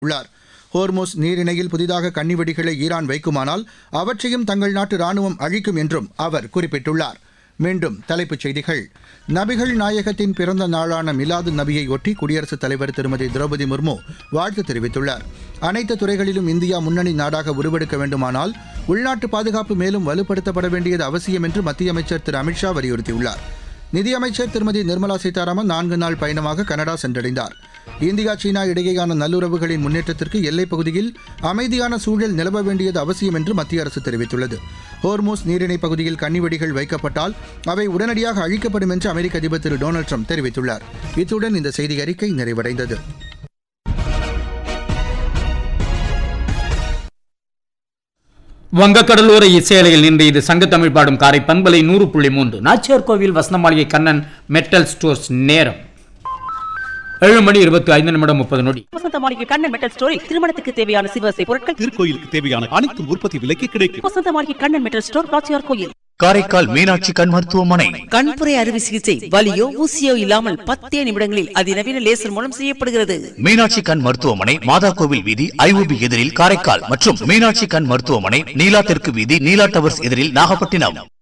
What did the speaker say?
உள்ளார் ஹோர்மோஸ் நீரிணையில் புதிதாக கன்னிவெடிகளை ஈரான் வைக்குமானால் அவற்றையும் தங்கள் நாட்டு ராணுவம் அழிக்கும் என்றும் அவர் குறிப்பிட்டுள்ளார் மீண்டும் தலைப்புச் செய்திகள் நபிகள் நாயகத்தின் பிறந்த நாளான மிலாது நபியை ஒட்டி குடியரசுத் தலைவர் திருமதி திரௌபதி முர்மு வாழ்த்து தெரிவித்துள்ளார் அனைத்து துறைகளிலும் இந்தியா முன்னணி நாடாக உருவெடுக்க வேண்டுமானால் உள்நாட்டு பாதுகாப்பு மேலும் வலுப்படுத்தப்பட வேண்டியது அவசியம் என்று மத்திய அமைச்சர் திரு அமித்ஷா வலியுறுத்தியுள்ளார் நிதியமைச்சர் திருமதி நிர்மலா சீதாராமன் நான்கு நாள் பயணமாக கனடா சென்றடைந்தார் இந்தியா சீனா இடையேயான நல்லுறவுகளின் முன்னேற்றத்திற்கு எல்லைப் பகுதியில் அமைதியான சூழல் நிலவ வேண்டியது அவசியம் என்று மத்திய அரசு தெரிவித்துள்ளது ஹோர்மோஸ் நீரிணைப் பகுதியில் கன்னிவெடிகள் வைக்கப்பட்டால் அவை உடனடியாக அழிக்கப்படும் என்று அமெரிக்க அதிபர் திரு டொனால்டு ட்ரம்ப் தெரிவித்துள்ளார் இத்துடன் இந்த செய்தி அறிக்கை நிறைவடைந்தது வங்கக்கடலோர இசையலையில் நின்று இது சங்கத்தமிழ் பாடும் காரை பண்பலை நூறு புள்ளி மூன்று நாச்சியார் கோவில் வசந்தமாளிகை கண்ணன் மெட்டல் ஸ்டோர்ஸ் நேரம் ஏழு மணி இருபத்தி ஐந்து நிமிடம் முப்பது நொடி வசந்த மாளிகை கண்ணன் மெட்டல் ஸ்டோரில் திருமணத்துக்கு தேவையான சிவசை பொருட்கள் திருக்கோயிலுக்கு தேவையான அனைத்தும் உற்பத்தி விலைக்கு கிடைக்கும் வசந்த மாளிகை கண்ணன் மெட்டல் ஸ்டோர் காட்சியார் கோயில் காரைக்கால் மீனாட்சி கண் மருத்துவமனை கண்புரை அறுவை சிகிச்சை வலியோ ஊசியோ இல்லாமல் பத்தே நிமிடங்களில் அதிநவீன லேசர் மூலம் செய்யப்படுகிறது மீனாட்சி கண் மருத்துவமனை மாதா கோவில் வீதி ஐஓபி எதிரில் காரைக்கால் மற்றும் மீனாட்சி கண் மருத்துவமனை நீலா தெற்கு வீதி நீலா டவர்ஸ் எதிரில் நாகப்பட்டினம்